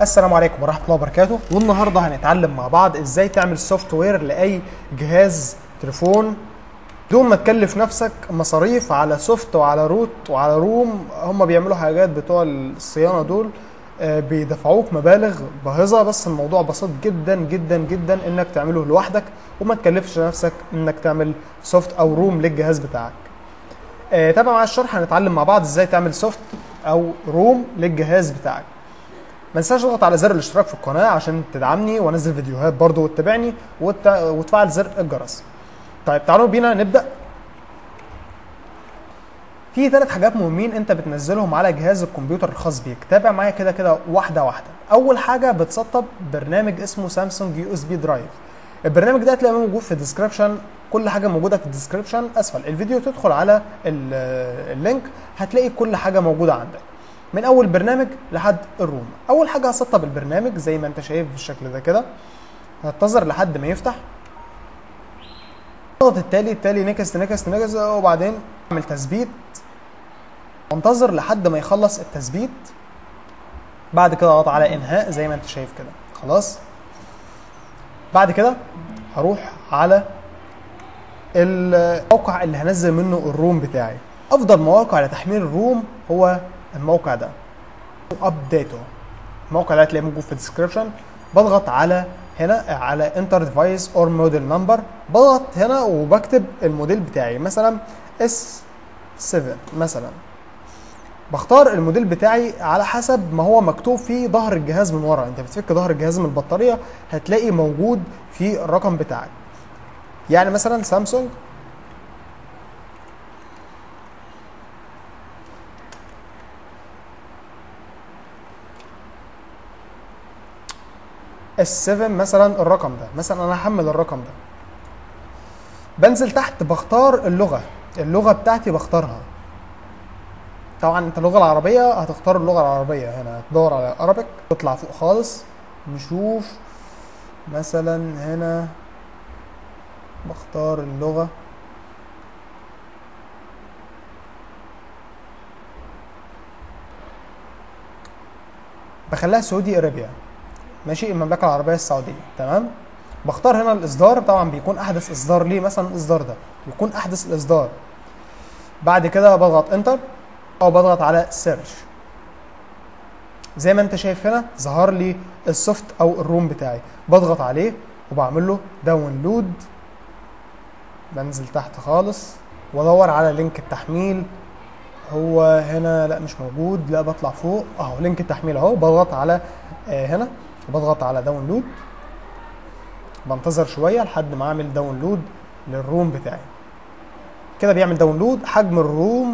السلام عليكم ورحمه الله وبركاته والنهارده هنتعلم مع بعض ازاي تعمل سوفت وير لاي جهاز تليفون بدون ما تكلف نفسك مصاريف على سوفت وعلى روت وعلى روم هم بيعملوا حاجات بتوع الصيانه دول آه، بيدفعوك مبالغ باهظه بس الموضوع بسيط جدا جدا جدا انك تعمله لوحدك وما تكلفش نفسك انك تعمل سوفت او روم للجهاز بتاعك آه، تابع معايا الشرح هنتعلم مع بعض ازاي تعمل سوفت او روم للجهاز بتاعك ما تنساش تضغط على زر الاشتراك في القناه عشان تدعمني وانزل فيديوهات برضو وتتابعني وت... وتفعل زر الجرس طيب تعالوا بينا نبدا في ثلاث حاجات مهمين انت بتنزلهم على جهاز الكمبيوتر الخاص بيك تابع معايا كده كده واحده واحده اول حاجه بتسطب برنامج اسمه سامسونج يو اس بي درايف البرنامج ده هتلاقيه موجود في الديسكربشن كل حاجه موجوده في الديسكربشن اسفل الفيديو تدخل على ال- اللينك هتلاقي كل حاجه موجوده عندك من اول برنامج لحد الروم اول حاجه هسطب البرنامج زي ما انت شايف بالشكل ده كده هنتظر لحد ما يفتح اضغط التالي التالي نكست نكست نكست وبعدين اعمل تثبيت وانتظر لحد ما يخلص التثبيت بعد كده اضغط على انهاء زي ما انت شايف كده خلاص بعد كده هروح على الموقع اللي هنزل منه الروم بتاعي افضل مواقع لتحميل الروم هو الموقع ده ابديتو الموقع ده هتلاقيه موجود في الديسكربشن بضغط على هنا على انتر ديفايس اور موديل نمبر بضغط هنا وبكتب الموديل بتاعي مثلا اس 7 مثلا بختار الموديل بتاعي على حسب ما هو مكتوب في ظهر الجهاز من ورا انت بتفك ظهر الجهاز من البطاريه هتلاقي موجود في الرقم بتاعك يعني مثلا سامسونج اس 7 مثلا الرقم ده مثلا انا هحمل الرقم ده بنزل تحت بختار اللغه اللغه بتاعتي بختارها طبعا انت اللغه العربيه هتختار اللغه العربيه هنا هتدور على ارابيك تطلع فوق خالص نشوف مثلا هنا بختار اللغه بخليها سعودي ارابيا ماشي المملكه العربيه السعوديه تمام بختار هنا الاصدار طبعا بيكون احدث اصدار ليه مثلا الاصدار ده بيكون احدث الاصدار بعد كده بضغط انتر او بضغط على سيرش زي ما انت شايف هنا ظهر لي السوفت او الروم بتاعي بضغط عليه وبعمل له داونلود بنزل تحت خالص وادور على لينك التحميل هو هنا لا مش موجود لا بطلع فوق اهو لينك التحميل اهو بضغط على آه هنا وبضغط على داونلود بنتظر شويه لحد ما اعمل داونلود للروم بتاعي كده بيعمل داونلود حجم الروم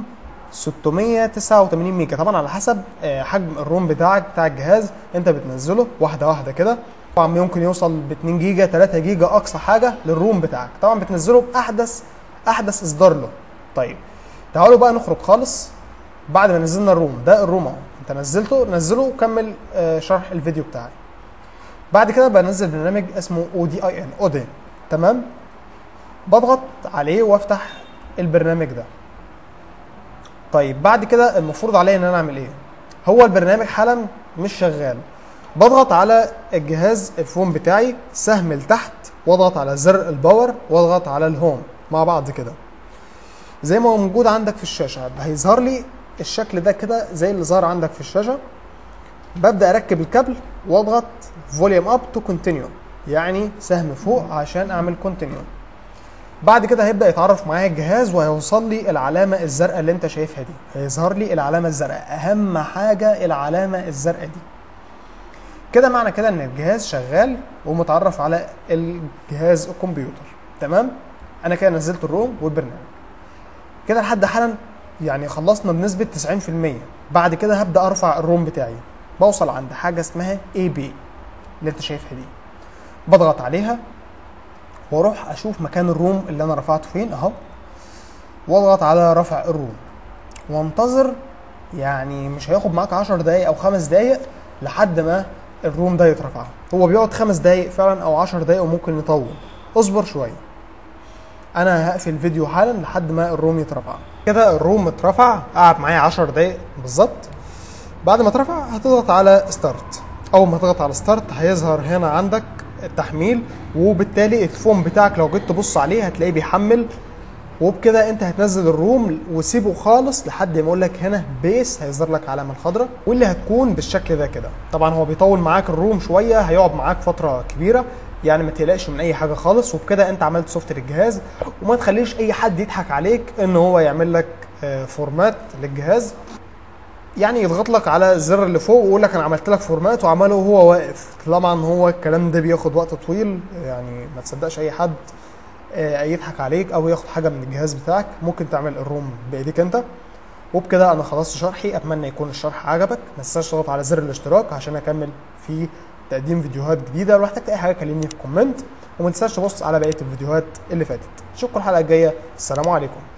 689 ميجا طبعا على حسب آه، حجم الروم بتاعك بتاع الجهاز انت بتنزله واحده واحده كده طبعا ممكن يوصل ب 2 جيجا 3 جيجا اقصى حاجه للروم بتاعك طبعا بتنزله باحدث احدث اصدار له طيب تعالوا بقى نخرج خالص بعد ما نزلنا الروم ده الروم اهو انت نزلته نزله وكمل آه، شرح الفيديو بتاعي بعد كده بنزل برنامج اسمه او دي اي ان اودين تمام بضغط عليه وافتح البرنامج ده طيب بعد كده المفروض عليا ان انا اعمل ايه هو البرنامج حالا مش شغال بضغط على الجهاز الفون بتاعي سهم لتحت واضغط على زر الباور واضغط على الهوم مع بعض كده زي ما هو موجود عندك في الشاشه هيظهر لي الشكل ده كده زي اللي ظهر عندك في الشاشه ببدا اركب الكابل واضغط فوليوم اب تو كونتينيو يعني سهم فوق عشان اعمل كونتينيو بعد كده هيبدا يتعرف معايا الجهاز وهيوصل لي العلامه الزرقاء اللي انت شايفها دي هيظهر لي العلامه الزرقاء اهم حاجه العلامه الزرقاء دي كده معنى كده ان الجهاز شغال ومتعرف على الجهاز الكمبيوتر تمام انا كده نزلت الروم والبرنامج كده لحد حالا يعني خلصنا بنسبه 90% بعد كده هبدا ارفع الروم بتاعي بوصل عند حاجه اسمها اي بي اللي انت شايفها دي بضغط عليها واروح اشوف مكان الروم اللي انا رفعته فين اهو واضغط على رفع الروم وانتظر يعني مش هياخد معاك 10 دقايق او 5 دقايق لحد ما الروم ده يترفع هو بيقعد 5 دقايق فعلا او 10 دقايق وممكن يطول اصبر شويه انا هقفل الفيديو حالا لحد ما الروم يترفع كده الروم اترفع قعد معايا 10 دقايق بالظبط بعد ما اترفع هتضغط على ستارت اول ما تضغط على ستارت هيظهر هنا عندك التحميل وبالتالي الفون بتاعك لو جيت تبص عليه هتلاقيه بيحمل وبكده انت هتنزل الروم وسيبه خالص لحد ما يقول لك هنا بيس هيظهر لك علامه الخضراء واللي هتكون بالشكل ده كده طبعا هو بيطول معاك الروم شويه هيقعد معاك فتره كبيره يعني ما تقلقش من اي حاجه خالص وبكده انت عملت سوفت للجهاز وما تخليش اي حد يضحك عليك ان هو يعمل لك آه، فورمات للجهاز يعني يضغط لك على الزر اللي فوق ويقول لك انا عملت لك فورمات وعمله وهو واقف طبعا هو الكلام ده بياخد وقت طويل يعني ما تصدقش اي حد آه، يضحك عليك او ياخد حاجه من الجهاز بتاعك ممكن تعمل الروم بايديك انت وبكده انا خلصت شرحي اتمنى يكون الشرح عجبك ما تنساش تضغط على زر الاشتراك عشان اكمل في تقديم فيديوهات جديده لو احتجت اي حاجه كلمني في كومنت وما تنساش تبص على بقيه الفيديوهات اللي فاتت اشوفكم الحلقه الجايه السلام عليكم